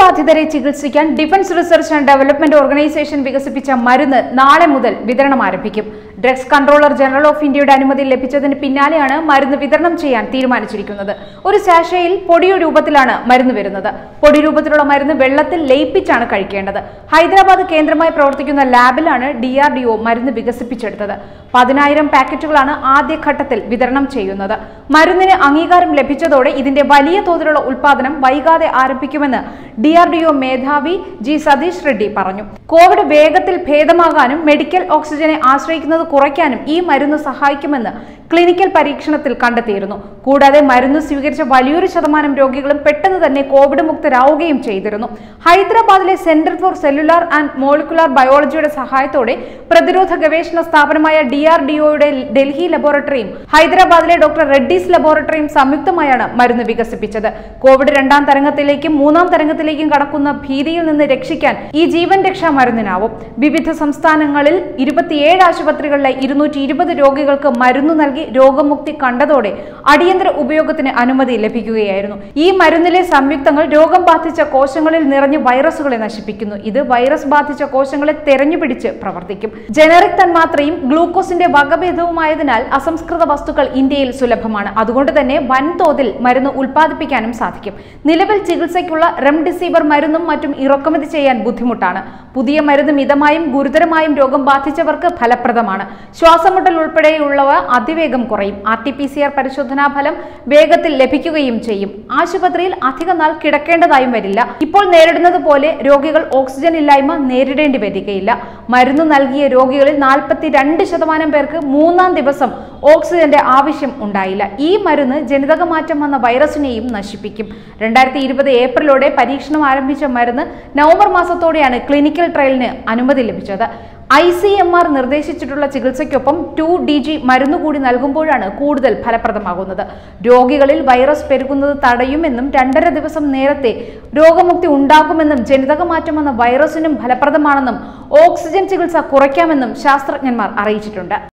ബാധിതരെ ചികിത്സിക്കാൻ defence research and development organisation വികസിപ്പിച്ച മരുന്ന് നാളെ മുതൽ വിതരണം ആരംഭിക്കും ഡ്രഗ്സ് കൺട്രോളർ ജനറൽ ഓഫ് ഇന്ത്യയുടെ അനുമതി ലഭിച്ചതിന് പിന്നാലെയാണ് മരുന്ന് വിതരണം ചെയ്യാൻ തീരുമാനിച്ചിരിക്കുന്നത് ഒരു സാഷയിൽ പൊടിയോ രൂപത്തിലാണ് മരുന്ന് വരുന്നത് പൊടി രൂപത്തിലുള്ള മരുന്ന് വെള്ളത്തിൽ ലയിപ്പിച്ചാണ് കഴിക്കേണ്ടത് ഹൈദരാബാദ് കേന്ദ്രമായി പ്രവർത്തിക്കുന്ന ലാബിലാണ് ഡി ആർ ഡി ഒ മരുന്ന് വികസിപ്പിച്ചെടുത്തത് പതിനായിരം പാക്കറ്റുകളാണ് ആദ്യഘട്ടത്തിൽ വിതരണം ചെയ്യുന്നത് മരുന്നിന് അംഗീകാരം ലഭിച്ചതോടെ ഇതിന്റെ വലിയ തോതിലുള്ള ഉൽപാദനം വൈകാതെ ആരംഭിക്കുമെന്ന് ഡി ആർ ഡി ഒ മേധാവി ജി സതീഷ് റെഡ്ഡി പറഞ്ഞു കോവിഡ് വേഗത്തിൽ ഭേദമാകാനും മെഡിക്കൽ ഓക്സിജനെ ആശ്രയിക്കുന്നത് കുറയ്ക്കാനും ഈ മരുന്ന് സഹായിക്കുമെന്ന് ക്ലിനിക്കൽ പരീക്ഷണത്തിൽ കണ്ടെത്തിയിരുന്നു കൂടാതെ മരുന്ന് സ്വീകരിച്ച വലിയൊരു ശതമാനം രോഗികളും പെട്ടെന്ന് തന്നെ കോവിഡ് മുക്തരാവുകയും ചെയ്തിരുന്നു ഹൈദരാബാദിലെ centre for cellular and molecular ബയോളജിയുടെ സഹായത്തോടെ പ്രതിരോധ ഗവേഷണ സ്ഥാപനമായ ഡി ആർ ഡി ഒയുടെ ഡൽഹി ലബോറട്ടറിയും ഹൈദരാബാദിലെ ഡോക്ടർ റെഡ്ഡീസ് ലബോറട്ടറിയും സംയുക്തമായാണ് മരുന്ന് വികസിപ്പിച്ചത് കോവിഡ് രണ്ടാം തരംഗത്തിലേക്കും മൂന്നാം തരംഗത്തിലേക്കും കടക്കുന്ന ഭീതിയിൽ നിന്ന് രക്ഷിക്കാൻ ഈ ജീവൻ രക്ഷാ മരുന്നിനാവും വിവിധ സംസ്ഥാനങ്ങളിൽ ഇരുപത്തിയേഴ് ആശുപത്രികളിലെ ഇരുന്നൂറ്റി ഇരുപത് രോഗികൾക്ക് മരുന്ന് നൽകി രോഗമുക്തി കണ്ടതോടെ അടിയന്തര ഉപയോഗത്തിന് അനുമതി ലഭിക്കുകയായിരുന്നു ഈ മരുന്നിലെ സംയുക്തങ്ങൾ രോഗം ബാധിച്ച കോശങ്ങളിൽ നിറഞ്ഞ് വൈറസുകളെ നശിപ്പിക്കുന്നു ഇത് വൈറസ് ബാധിച്ച കോശങ്ങളെ തെരഞ്ഞുപിടിച്ച് പ്രവർത്തിക്കും ജനറിക് തന്മാത്രയും ഗ്ലൂക്കോസിന്റെ വകഭേദവുമായതിനാൽ അസംസ്കൃത വസ്തുക്കൾ ഇന്ത്യയിൽ സുലഭമാണ് അതുകൊണ്ട് തന്നെ വൻതോതിൽ മരുന്ന് ഉൽപ്പാദിപ്പിക്കാനും സാധിക്കും നിലവിൽ ചികിത്സയ്ക്കുള്ള റെംഡിസിവർ മരുന്നും മറ്റും ഇറക്കുമതി ചെയ്യാൻ ബുദ്ധിമുട്ടാണ് പുതിയ മരുന്ന് മിതമായും ഗുരുതരമായും രോഗം ബാധിച്ചവർക്ക് ഫലപ്രദമാണ് ശ്വാസമുട്ടൽ ഉൾപ്പെടെയുള്ളവ അതിവേഗം കുറയും R T P C R പരിശോധനാ ഫലം വേഗത്തിൽ ലഭിക്കുകയും ചെയ്യും ആശുപത്രിയിൽ അധിക നാൾ കിടക്കേണ്ടതായും വരില്ല ഇപ്പോൾ നേരിടുന്നത് പോലെ രോഗികൾ ഓക്സിജൻ ഇല്ലായ്മ നേരിടേണ്ടി വരികയില്ല മരുന്ന് നൽകിയ രോഗികളിൽ നാൽപ്പത്തി രണ്ട് ശതമാനം പേർക്ക് മൂന്നാം ദിവസം ഓക്സിജന്റെ ആവശ്യം ഉണ്ടായില്ല ഈ മരുന്ന് ജനിതക മാറ്റം വന്ന വൈറസിനെയും നശിപ്പിക്കും രണ്ടായിരത്തി ഇരുപത് ഏപ്രിലോടെ പരീക്ഷണം ആരംഭിച്ച മരുന്ന് നവംബർ മാസത്തോടെയാണ് ക്ലിനിക്കൽ ട്രയലിന് അനുമതി ലഭിച്ചത് ഐ സി എം ആർ നിർദ്ദേശിച്ചിട്ടുള്ള ചികിത്സയ്ക്കൊപ്പം ടു ഡി ജി മരുന്ന് കൂടി നൽകുമ്പോഴാണ് കൂടുതൽ ഫലപ്രദമാകുന്നത് രോഗികളിൽ വൈറസ് പെരുകുന്നത് തടയുമെന്നും രണ്ടര ദിവസം നേരത്തെ രോഗമുക്തി ഉണ്ടാകുമെന്നും ജനിതക മാറ്റം വന്ന വൈറസിനും ഫലപ്രദമാണെന്നും ഓക്സിജൻ ചികിത്സ കുറയ്ക്കാമെന്നും ശാസ്ത്രജ്ഞന്മാർ അറിയിച്ചിട്ടുണ്ട്